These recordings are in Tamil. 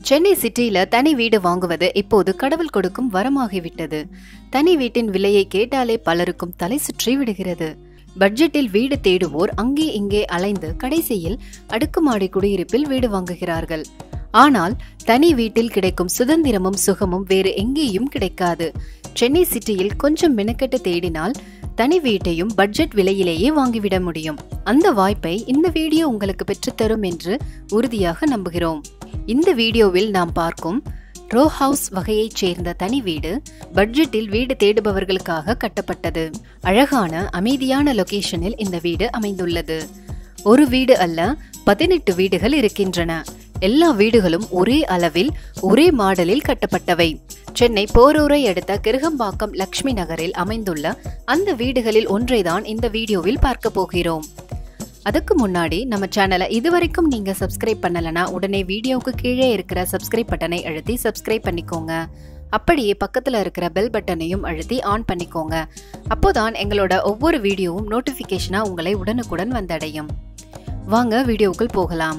சென்னை சிட்டியில தனி வீடு வாங்குவது இப்போது கடவுள் கொடுக்கும் வரமாகிவிட்டது தனி வீட்டின் விலையை கேட்டாலே பலருக்கும் தலை சுற்றி விடுகிறது பட்ஜெட்டில் வீடு தேடுவோர் அங்கே இங்கே அலைந்து கடைசியில் அடுக்குமாடி குடியிருப்பில் வீடு வாங்குகிறார்கள் ஆனால் தனி வீட்டில் கிடைக்கும் சுதந்திரமும் சுகமும் வேறு எங்கேயும் கிடைக்காது சென்னை சிட்டியில் கொஞ்சம் மெனக்கெட்டு தேடினால் தனி வீட்டையும் பட்ஜெட் விலையிலேயே வாங்கிவிட முடியும் அந்த வாய்ப்பை இந்த வீடியோ உங்களுக்கு பெற்றுத்தரும் என்று உறுதியாக நம்புகிறோம் இந்த வீடியோவில் நாம் பார்க்கும் ரோ ஹவுஸ் வகையைச் சேர்ந்த தனி வீடு பட்ஜெட்டில் வீடு தேடுபவர்களுக்காக கட்டப்பட்டது அழகான அமைதியான லொகேஷனில் இந்த வீடு அமைந்துள்ளது ஒரு வீடு அல்ல பதினெட்டு வீடுகள் இருக்கின்றன எல்லா வீடுகளும் ஒரே அளவில் ஒரே மாடலில் கட்டப்பட்டவை சென்னை போரூரை அடுத்த கிருகம்பாக்கம் லக்ஷ்மி நகரில் அமைந்துள்ள அந்த வீடுகளில் ஒன்றைதான் இந்த வீடியோவில் பார்க்க போகிறோம் அதுக்கு முன்னாடி நம்ம சேனலை இதுவரைக்கும் நீங்க சப்ஸ்கிரைப் பண்ணலனா உடனே வீடியோவுக்கு கீழே இருக்கிற சப்ஸ்கிரைப் பட்டனை அழுத்தி சப்ஸ்கிரைப் பண்ணிக்கோங்க அப்படியே பக்கத்துல இருக்கிற பெல் பட்டனையும் அழுத்தி ஆன் பண்ணிக்கோங்க அப்போதான் எங்களோட ஒவ்வொரு வீடியோவும் நோட்டிபிகேஷனா உங்களை உடனுக்குடன் வந்தடையும் வாங்க வீடியோவுக்குள் போகலாம்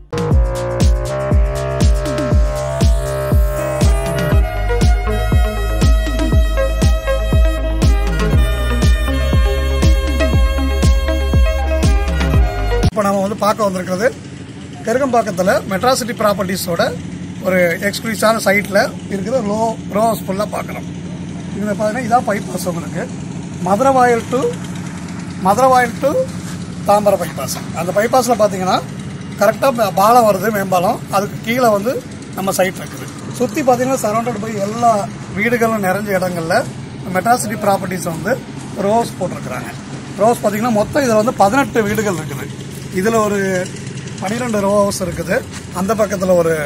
இப்போ நம்ம வந்து பார்க்க வந்திருக்கிறது கருகம்பாக்கத்தில் மெட்ராசிட்டி ப்ராப்பர்ட்டிஸோட ஒரு எக்ஸ்க்ளூசிவான சைட்டில் இருக்கிற லோ ரோ ஹவுஸ் ஃபுல்லாக பார்க்குறோம் இதில் பார்த்தீங்கன்னா இதான் பைபாஸ் உங்களுக்கு Maduravoyal to Maduravoyal to Tambaram bypass அந்த பைபாஸில் பார்த்தீங்கன்னா கரெக்டாக பாலம் வருது மேம்பாலம் அதுக்கு கீழே வந்து நம்ம சைட் இருக்குது சுற்றி பார்த்தீங்கன்னா சரௌண்டட் பை எல்லா வீடுகளும் நிறைஞ்ச இடங்கள்ல மெட்ராசிட்டி ப்ராப்பர்ட்டிஸ் வந்து ரோஸ் போட்டிருக்கிறாங்க ரோஸ் பார்த்தீங்கன்னா மொத்தம் இதில் வந்து பதினெட்டு வீடுகள் இருக்குது இதில் ஒரு பன்னிரெண்டு ரோ ஹவுஸ் இருக்குது அந்த பக்கத்தில் ஒரு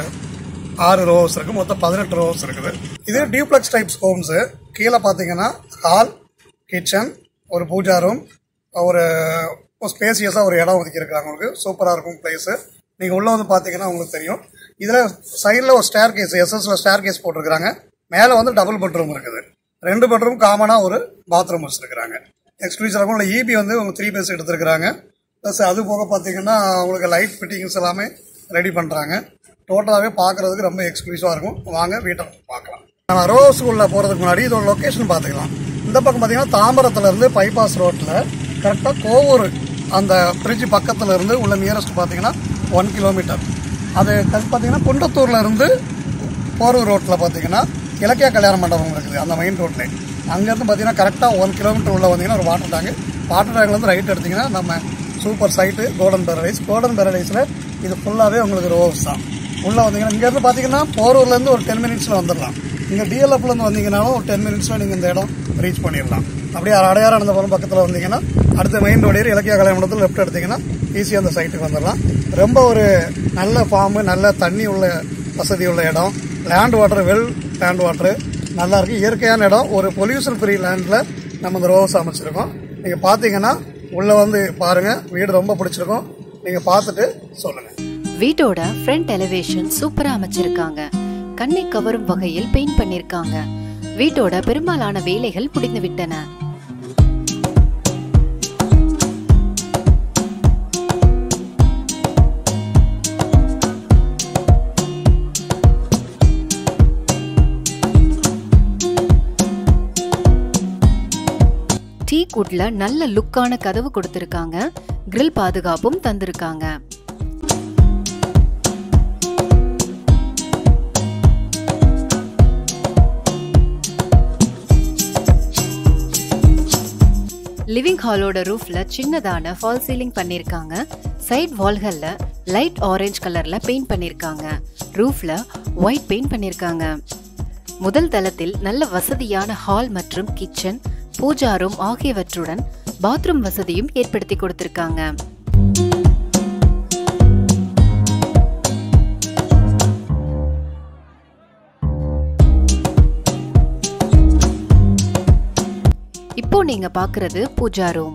ஆறு ரோ ஹவுஸ் இருக்குது மொத்தம் பதினெட்டு ரோ ஹவுஸ் இருக்குது இது டியூப்ளெக்ஸ் டைப்ஸ் ஹோம்ஸு கீழே பார்த்தீங்கன்னா ஹால் கிச்சன் ஒரு பூஜா ரூம் ஒரு ஸ்பேசியஸாக ஒரு இடம் ஒதுக்கியிருக்காங்க உங்களுக்கு சூப்பராக இருக்கும் பிளேஸு நீங்கள் உள்ளே வந்து பார்த்தீங்கன்னா உங்களுக்கு தெரியும் இதில் சைடில் ஒரு ஸ்டேர் கேஸ் எஸ்எஸ்ல ஸ்டேர் கேஸ் போட்டிருக்கிறாங்க மேலே வந்து டபுள் பெட்ரூம் இருக்குது ரெண்டு பெட்ரூம் காமனாக ஒரு பாத்ரூம் வச்சுருக்கிறாங்க எக்ஸ்க்ளூசிவாக உள்ள இபி வந்து உங்க த்ரீ பேஸ் எடுத்திருக்கிறாங்க ப்ளஸ் அது போக பார்த்தீங்கன்னா உங்களுக்கு லைட் ஃபிட்டிங்ஸ் எல்லாமே ரெடி பண்ணுறாங்க டோட்டலாகவே பார்க்குறதுக்கு ரொம்ப எக்ஸ்க்ளூசிவாக இருக்கும் வாங்க வீட்டை பார்க்கலாம் நம்ம ரோஸ்குள்ளே போகிறதுக்கு முன்னாடி இதோட லொக்கேஷன் பார்த்துக்கலாம் இந்த பக்கம் பார்த்தீங்கன்னா தாம்பரத்துலேருந்து பைபாஸ் ரோட்டில் கரெக்டாக கோவூர் அந்த பிரிட்ஜ் பக்கத்தில் இருந்து உள்ள நியரஸ்ட் பார்த்தீங்கன்னா ஒன் கிலோமீட்டர் அது பார்த்தீங்கன்னா குண்டத்தூர்ல இருந்து போரூர் ரோட்டில் பார்த்தீங்கன்னா இலக்கிய கல்யாண மண்டபம் இருக்குது அந்த மெயின் ரோட்லேயே அங்கேருந்து பார்த்தீங்கன்னா கரெக்டாக ஒன் கிலோமீட்டர் உள்ள வந்தீங்கன்னா ஒரு வாட்டர் டேங்க் வாட்டர் டேங்க்லேருந்து ரைட் எடுத்தீங்கன்னா நம்ம super site golden paradise golden பேரடைஸில் இது ஃபுல்லாகவே உங்களுக்கு ரோஸ் தான் உள்ளே வந்தீங்கன்னா இங்கேருந்து பார்த்தீங்கன்னா போரூர்லேருந்து ஒரு டென் மினிட்ஸில் வந்துடலாம் இங்கே டிஎல்எஃப்லேருந்து வந்தீங்கனாலும் ஒரு டென் மினிட்ஸில் நீங்கள் இந்த இடம் ரீச் பண்ணிடலாம் அப்படியே அடையாறு அந்த பக்கம் பக்கத்தில் வந்தீங்கன்னா அடுத்த மெயின் ரோடு ஏறி இலக்கிய கல்யாண மண்டபத்தில் லெஃப்ட் எடுத்தீங்கன்னா ஈஸியாக அந்த சைட்டுக்கு வந்துடலாம் ரொம்ப ஒரு நல்ல ஃபார்மு நல்ல தண்ணி உள்ள வசதி உள்ள இடம் land water well land water நல்லா இருக்கு இயற்கையான இடம் ஒரு பொல்யூஷன் ஃப்ரீ லேண்டில் நம்ம இந்த ரோஸ் அமைச்சிருக்கோம் நீங்கள் பார்த்தீங்கன்னா உள்ளே வந்து பாருங்க வீடு ரொம்ப பிடிச்சிருக்கும் நீங்கள் பார்த்துட்டு சொல்லுங்கள் வீட்டோட ஃப்ரண்ட் எலிவேஷன் சூப்பரா அமைச்சிருக்காங்க கண்ணை கவரும் வகையில் பெயிண்ட் பண்ணிருக்காங்க வீட்டோட பெரும்பாலான வேலைகள் முடிந்து விட்டன டீ குட்ல நல்ல லுக்கான கதவு கொடுத்திருக்காங்க கிரில் பாதுகாப்பும் தந்திருக்காங்க லிவிங் ஹாலோட ரூஃப்ல சின்னதான ஃபால் சீலிங் பண்ணிருக்காங்க சைட் வால்கள்ல லைட் ஆரஞ்சு கலர்ல பெயிண்ட் பண்ணிருக்காங்க ரூஃப்ல ஒயிட் பெயிண்ட் பண்ணிருக்காங்க முதல் தளத்தில் நல்ல வசதியான ஹால் மற்றும் கிச்சன் பூஜா ரூம் ஆகியவற்றுடன் பாத்ரூம் வசதியும் ஏற்படுத்தி கொடுத்திருக்காங்க இப்போ நீங்க பாக்குறது பூஜா ரூம்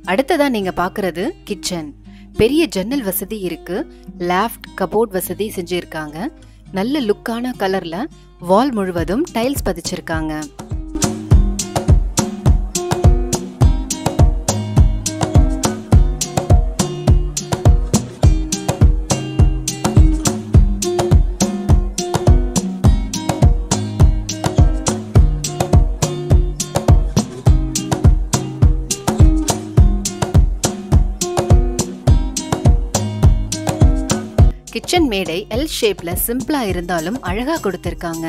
அடுத்ததா நீங்க பாக்குறது கிச்சன் பெரிய ஜன்னல் வசதி இருக்கு லேஃப்ட் கபோர்ட் வசதி செஞ்சிருக்காங்க நல்ல லுக்கான கலர்ல வால் முழுவதும் டைல்ஸ் பதிச்சிருக்காங்க கிச்சன் மேடை எல் ஷேப்ல சிம்பிளா இருந்தாலும் அழகா கொடுத்திருக்காங்க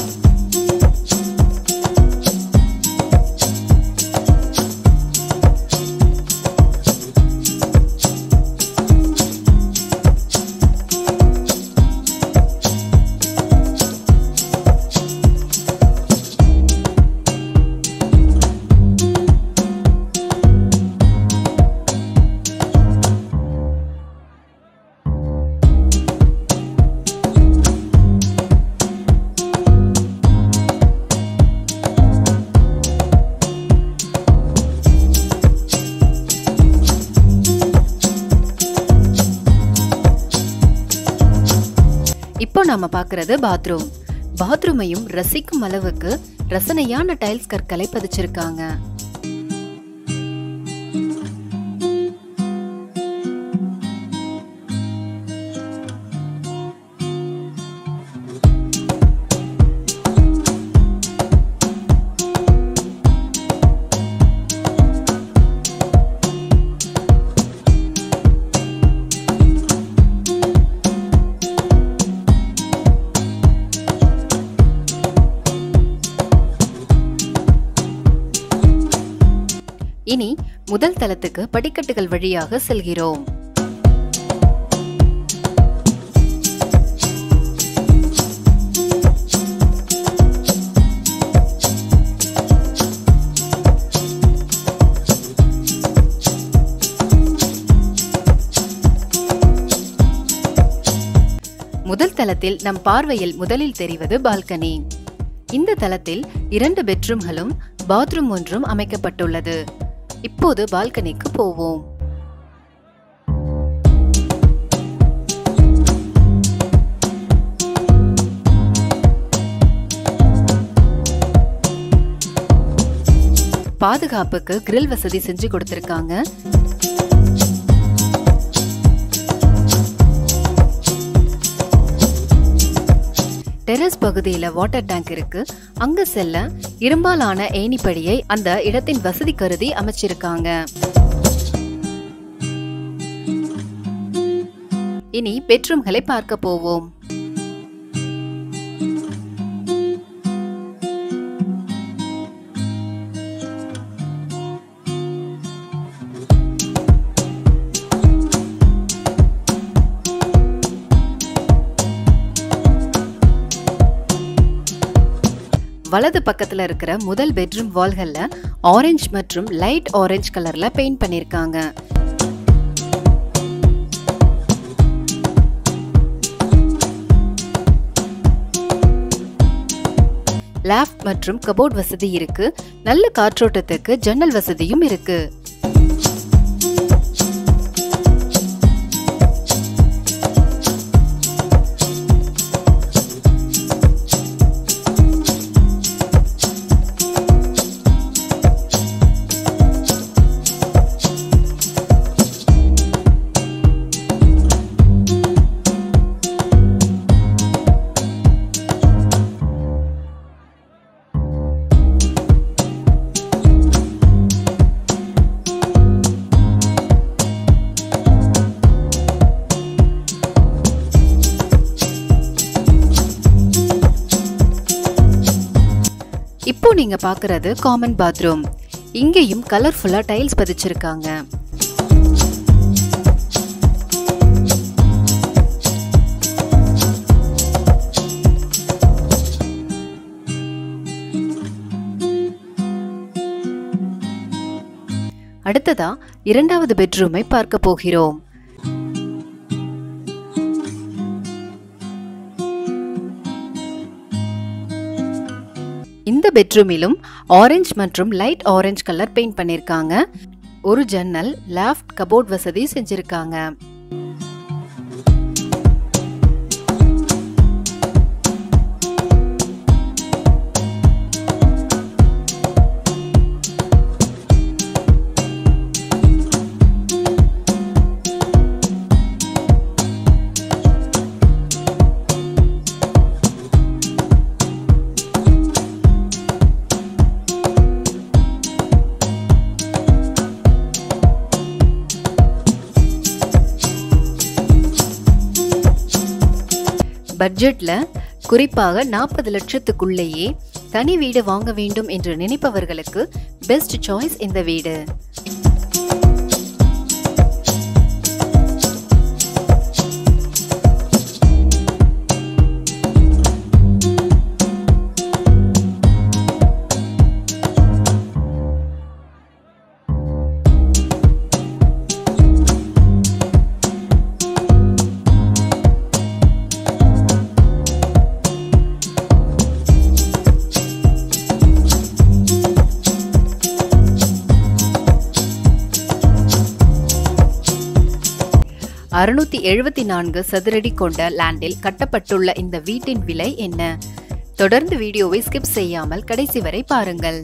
இப்போ நாம பாக்குறது பாத்ரூம் பாத்ரூமையும் ரசிக்கும் அளவுக்கு ரசனையான டைல்ஸ் கற்களை பதிச்சிருக்காங்க இனி முதல் தளத்துக்கு படிக்கட்டுகள் வழியாக செல்கிறோம் முதல் தளத்தில் நம் பார்வையில் முதலில் தெரிவது பால்கனி இந்த தளத்தில் இரண்டு பெட்ரூம்களும் பாத்ரூம் ஒன்றும் அமைக்கப்பட்டுள்ளது இப்போது பால்கனிக்கு போவோம் பாதுகாப்புக்கு கிரில் வசதி செஞ்சு கொடுத்திருக்காங்க டெரஸ் பகுதியில வாட்டர் டேங்க் இருக்கு அங்க செல்ல இரும்பாலான ஏணிப்படியை அந்த இடத்தின் வசதி கருதி அமைச்சிருக்காங்க இனி பெட்ரூம்களை பார்க்க போவோம் வலது பக்கத்துல இருக்கிற முதல் பெட்ரூம் வால்கள்ல ஆரஞ்சு மற்றும் லைட் ஆரஞ்சு கலர்ல பெயிண்ட் பண்ணிருக்காங்க லேஃப்ட் மற்றும் கபோர்ட் வசதி இருக்கு நல்ல காற்றோட்டத்துக்கு ஜன்னல் வசதியும் இருக்கு இப்போ நீங்க பாக்குறது காமன் பாத்ரூம் இங்கேயும் கலர்ஃபுல்லா டைல்ஸ் பதிச்சிருக்காங்க அடுத்ததா இரண்டாவது பெட்ரூமை பார்க்க போகிறோம் இந்த பெட்ரூமிலும் ஆரஞ்சு மற்றும் லைட் ஆரஞ்சு கலர் பெயிண்ட் பண்ணிருக்காங்க ஒரு ஜன்னல் லாஃப்ட் கபோர்ட் வசதி செஞ்சிருக்காங்க பட்ஜெட்ல குறிப்பாக நாற்பது லட்சத்துக்குள்ளேயே தனி வீடு வாங்க வேண்டும் என்று நினைப்பவர்களுக்கு பெஸ்ட் சாய்ஸ் இந்த வீடு அறுநூத்தி எழுபத்தி நான்கு சதுரடி கொண்ட லேண்டில் கட்டப்பட்டுள்ள இந்த வீட்டின் விலை என்ன தொடர்ந்து வீடியோவை ஸ்கிப் செய்யாமல் கடைசி வரை பாருங்கள்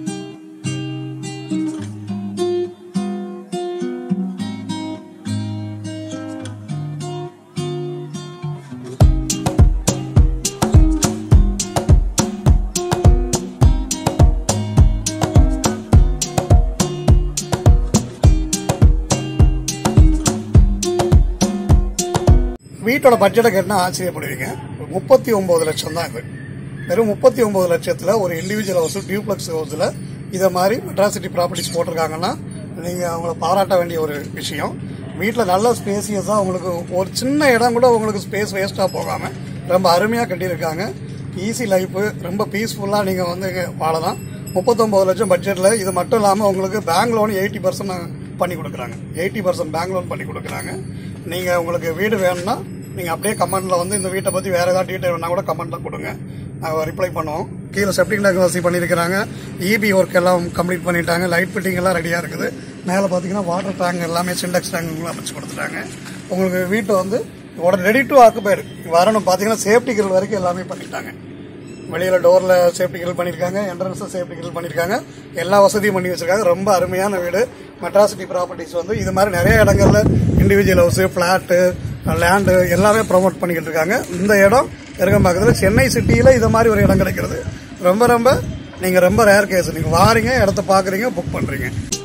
வீட்டோட பட்ஜெட்டை கேட்டால் ஆச்சரியப்படுவீங்க முப்பத்தி ஒன்பது லட்சம் தான் இது வெறும் முப்பத்தி ஒன்பது லட்சத்தில் ஒரு இண்டிவிஜுவல் ஹவுஸ் டியூப்ளெக்ஸ் ஹவுஸில் இதை மாதிரி மெட்ராசிட்டி ப்ராப்பர்ட்டிஸ் போட்டிருக்காங்கன்னா நீங்கள் அவங்கள பாராட்ட வேண்டிய ஒரு விஷயம் வீட்டில் நல்ல ஸ்பேசியஸாக உங்களுக்கு ஒரு சின்ன இடம் கூட உங்களுக்கு ஸ்பேஸ் வேஸ்ட்டாக போகாமல் ரொம்ப அருமையாக கட்டியிருக்காங்க ஈஸி லைஃபு ரொம்ப பீஸ்ஃபுல்லாக நீங்கள் வந்து இங்க வாழலாம் முப்பத்தொம்பது லட்சம் பட்ஜெட்டில் இது மட்டும் இல்லாமல் உங்களுக்கு பேங்க் லோன் எயிட்டி பர்சன்ட் பண்ணி கொடுக்குறாங்க எயிட்டி பர்சன்ட் பேங்க் லோன் பண்ணி கொடுக்குறாங்க நீங்கள் உங்களுக்கு வீடு வேணும்னா நீங்கள் அப்படியே கமெண்ட்டில் வந்து இந்த வீட்டை பற்றி வேறு ஏதாவது டீட்டெயில் வேணா கூட கமெண்ட்டில் கொடுங்க நாங்கள் ரிப்ளை பண்ணுவோம் கீழே செப்டிக் டேங்க் வசதி பண்ணியிருக்கிறாங்க இபி ஒர்க் எல்லாம் கம்ப்ளீட் பண்ணிட்டாங்க லைட் ஃபிட்டிங் எல்லாம் ரெடியாக இருக்குது மேலே பார்த்தீங்கன்னா வாட்டர் டேங்க் எல்லாமே சிண்டெக்ஸ் டேங்க் அமைச்சு கொடுத்துட்டாங்க உங்களுக்கு வீட்டை வந்து உடனே ரெடி டு ஆக்குபைடு வரணும் பார்த்தீங்கன்னா சேஃப்டி கிரில் வரைக்கும் எல்லாமே பண்ணிட்டாங்க வெளியில டோர்ல சேஃப்டி கிரில் பண்ணிருக்காங்க என்ட்ரன்ஸ் சேஃப்டி கிரில் பண்ணிருக்காங்க எல்லா வசதியும் பண்ணி வச்சிருக்காங்க ரொம்ப அருமையான வீடு மெட்ராசிட்டி ப்ராப்பர்ட்டிஸ் வந்து இது மாதிரி நிறைய இடங்கள்ல இண்டிவிஜுவல் ஹவுஸ் பிளாட்டு லேண்டு எல்லாமே ப்ரொமோட் பண்ணிக்கிட்டு இருக்காங்க இந்த இடம் எருகம்பாக்கத்தில் சென்னை சிட்டியில இது மாதிரி ஒரு இடம் கிடைக்கிறது ரொம்ப ரொம்ப நீங்க ரொம்ப ரேர் கேஸ் நீங்க வாரீங்க இடத்த பாக்குறீங்க புக் பண்றீங்க